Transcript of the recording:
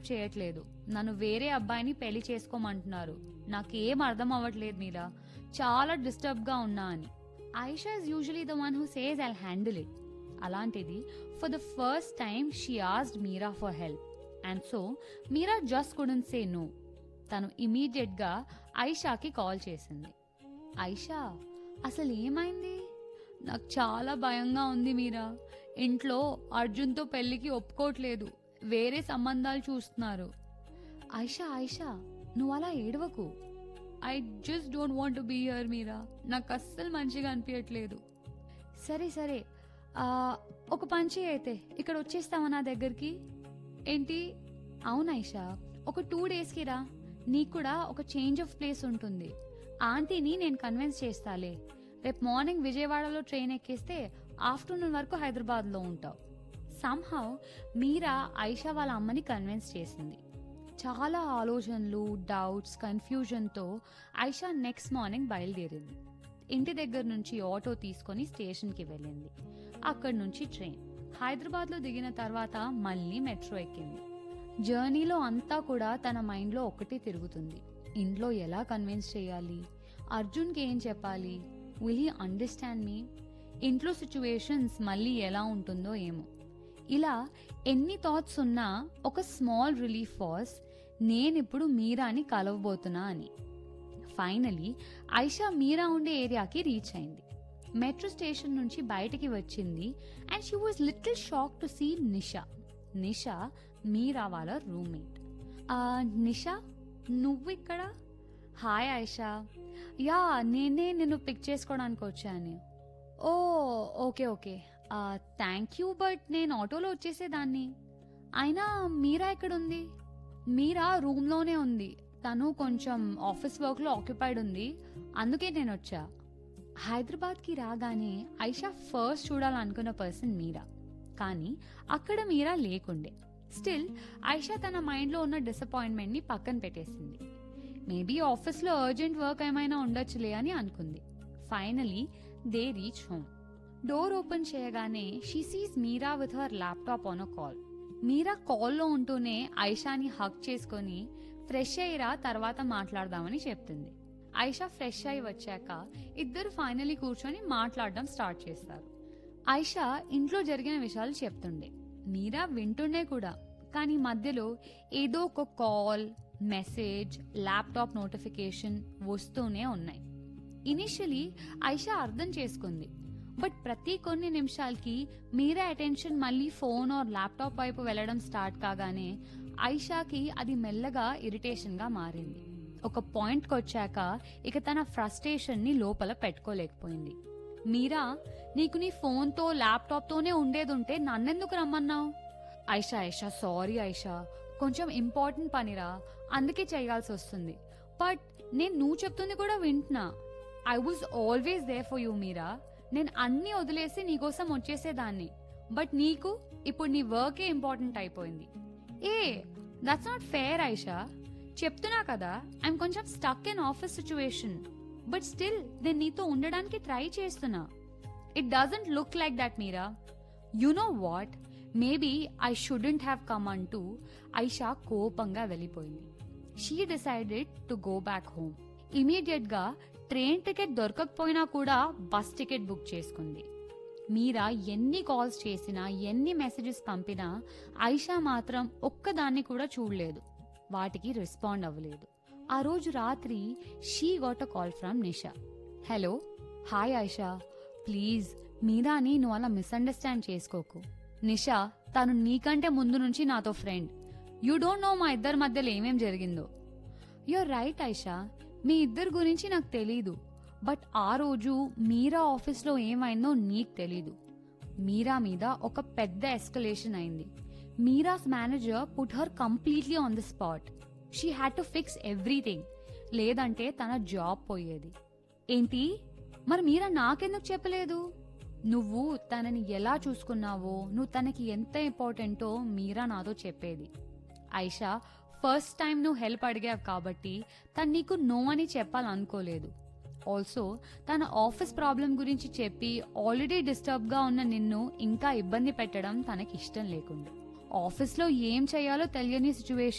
చేయట్లేదు నన్ను వేరే అబ్బాయిని పెళ్లి చేసుకోమంటున్నారు నాకేం అర్థం అవ్వట్లేదు మీరా చాలా డిస్టర్బ్ గా ఉన్నా అని Aisha is usually the one who says I handle it అలాంటిది for the first time she asked Meera for help and so Meera just couldn't say no తను ఇమీడియట్ గా ఐషాకి కాల్ చేసింది ఐషా అసలు ఏమైంది నాకు చాలా భయంగా ఉంది మీరా ఇంట్లో అర్జున్తో పెళ్లికి ఒప్పుకోవట్లేదు వేరే సంబంధాలు చూస్తున్నారు ఐషా ఐషా నువ్వు అలా ఏడవకు I just don't want to be here Meera నాకు అస్సలు మంచిగా అనిపించట్లేదు సరే సరే ఆ, ఒక పంచి అయితే ఇక్కడ వచ్చేస్తావా నా దగ్గరికి ఏంటి అవును ఐషా ఒక టూ డేస్కి రా నీకు కూడా ఒక చేంజ్ ఆఫ్ ప్లేస్ ఉంటుంది ఆంటీని నేను కన్విన్స్ చేస్తాలే రేపు మార్నింగ్ విజయవాడలో ట్రైన్ ఎక్కేస్తే ఆఫ్టర్నూన్ వరకు హైదరాబాద్లో ఉంటావు సంహౌ మీరా ఐషా వాళ్ళ అమ్మని కన్విన్స్ చేసింది చాలా ఆలోచనలు డౌట్స్ కన్ఫ్యూజన్తో ఐషా నెక్స్ట్ మార్నింగ్ బయలుదేరింది ఇంటి దగ్గర నుంచి ఆటో తీసుకొని స్టేషన్కి వెళ్ళింది అక్కడి నుంచి ట్రైన్ హైదరాబాద్లో దిగిన తర్వాత మళ్ళీ మెట్రో ఎక్కింది జర్నీలో అంతా కూడా తన మైండ్లో ఒకటే తిరుగుతుంది ఇంట్లో ఎలా కన్విన్స్ చేయాలి అర్జున్కి ఏం చెప్పాలి విల్ హీ అండర్స్టాండ్ మీ ఇంట్లో సిచ్యువేషన్స్ మళ్ళీ ఎలా ఉంటుందో ఏమో ఇలా ఎన్ని థాట్స్ ఉన్నా ఒక స్మాల్ రిలీఫ్ వాస్ నేనిప్పుడు మీరాని కలవబోతున్నా అని ఫైనలీ ఐషా మీరా ఉండే ఏరియాకి రీచ్ అయింది మెట్రో స్టేషన్ నుంచి బయటికి వచ్చింది and she was little shock to see Nisha Nisha Meera వాళ్ళ రూమ్మేట్ నిషా నువ్వు ఇక్కడ హాయ్ ఐషా యా నేనే నిన్ను పిక్ చేసుకోవడానికి వచ్చాను oh okay okay thank you but నేను ఆటోలో వచ్చేసేదాన్ని అయినా మీరా ఎక్కడుంది మీరా రూమ్లోనే ఉంది తను కొంచెం ఆఫీస్ వర్క్లో ఆక్యుపైడ్ ఉంది అందుకే నేను వచ్చా హైదరాబాద్కి రాగానే ఐషా ఫస్ట్ చూడాలనుకున్న పర్సన్ మీరా కానీ అక్కడ మీరా లేకుండే స్టిల్ ఐషా తన మైండ్లో ఉన్న డిసప్పాయింట్మెంట్ని పక్కన పెట్టేసింది మేబీ ఆఫీస్లో అర్జెంట్ వర్క్ ఏమైనా ఉండొచ్చులే అని అనుకుంది finally they reach home door open చేయగానే she sees Meera with her laptop on a call Meera కాల్లో ఉంటూనే ఐషాని హక్ చేసుకొని ఫ్రెష్ అయ్యిరా తర్వాత మాట్లాడదామని చెప్తుంది ఐషా ఫ్రెష్ అయి వచ్చాక ఇద్దరు ఫైనలీ కూర్చొని మాట్లాడడం స్టార్ట్ చేస్తారు ఐషా ఇంట్లో జరిగిన విషయాలు చెప్తుండే మీరా వింటుండే కూడా కానీ మధ్యలో ఏదో ఒక కాల్ మెసేజ్ ల్యాప్టాప్ నోటిఫికేషన్ వస్తూనే ఉన్నాయి ఇనిషియలీ ఐషా అర్థం చేసుకుంది బట్ ప్రతి కొన్ని నిమిషాలకి మీరా అటెన్షన్ మళ్ళీ ఫోన్ ఆర్ ల్యాప్టాప్ వైపు వెళ్ళడం స్టార్ట్ కాగానే ఐషాకి అది మెల్లగా ఇరిటేషన్ గా మారింది ఒక పాయింట్కి వచ్చాక ఇక తన ఫ్రస్ట్రేషన్ ని లోపల పెట్టుకోలేకపోయింది మీరా నీకు నీ ఫోన్తో ల్యాప్టాప్తోనే ఉండేదుంటే నన్నెందుకు రమ్మన్నావు ఐషా ఐషా సారీ ఐషా కొంచెం ఇంపార్టెంట్ పనిరా అందుకే చేయాల్సి వస్తుంది బట్ నేను నువ్వు చెప్తుంది కూడా వింటున్నా I was always there for you Meera నేను అన్ని వదిలేసి నీకోసం వచ్చేసేదాన్ని బట్ నీకు ఇప్పుడు నీ వర్కే ఇంపార్టెంట్ అయిపోయింది hey that's not fair Aisha చెప్తున్నా కదా ఐఎమ్ కొంచెం stuck in office situation but still నేను నీతో ఉండడానికి ట్రై చేస్తున్నా it doesn't look like that Meera you know what maybe I shouldn't have come అంటూ ఐషా కోపంగా వెళ్ళిపోయింది she decided to go back home immediate గా ట్రైన్ టికెట్ దొరకకపోయినా కూడా బస్ టికెట్ బుక్ చేసుకుంది మీరా ఎన్ని కాల్స్ చేసినా ఎన్ని మెసేజెస్ పంపినా ఐషా మాత్రం ఒక్కదాన్ని కూడా చూడలేదు వాటికి రెస్పాండ్ అవ్వలేదు ఆ రోజు రాత్రి she got a call from Nisha hello hi Aisha please మీరాని నువ్వు అలా మిస్అండర్స్టాండ్ చేసుకోకు నిషా తను నీకంటే ముందు నుంచి నాతో ఫ్రెండ్ యూ డోంట్ నో మా ఇద్దరి మధ్యలో ఏమేం జరిగిందో యూర్ రైట్ ఐషా మీ ఇద్దరి గురించి నాకు తెలీదు బట్ ఆ రోజు మీరా ఆఫీస్లో ఏమైందో నీకు తెలీదు మీరా మీద ఒక పెద్ద ఎస్కలేషన్ అయింది Meera's manager put her completely on the spot she had to fix everything లేదంటే తన జాబ్ పోయేది ఏంటి మరి మీరా నాకెందుకు చెప్పలేదు నువ్వు తనని ఎలా చూసుకున్నావో నువ్వు తనకి ఎంత ఇంపార్టెంటో మీరా నాతో చెప్పేది ఐషా ఫస్ట్ టైం నువ్వు హెల్ప్ అడిగావు కాబట్టి తను నీకు నో అని చెప్పాలనుకోలేదు ఆల్సో తన ఆఫీస్ ప్రాబ్లం గురించి చెప్పి ఆల్రెడీ డిస్టర్బ్గా ఉన్న నిన్ను ఇంకా ఇబ్బంది పెట్టడం తనకి ఇష్టం లేకుండా ఆఫీస్లో ఏం చేయాలో తెలియని సిచ్యువేషన్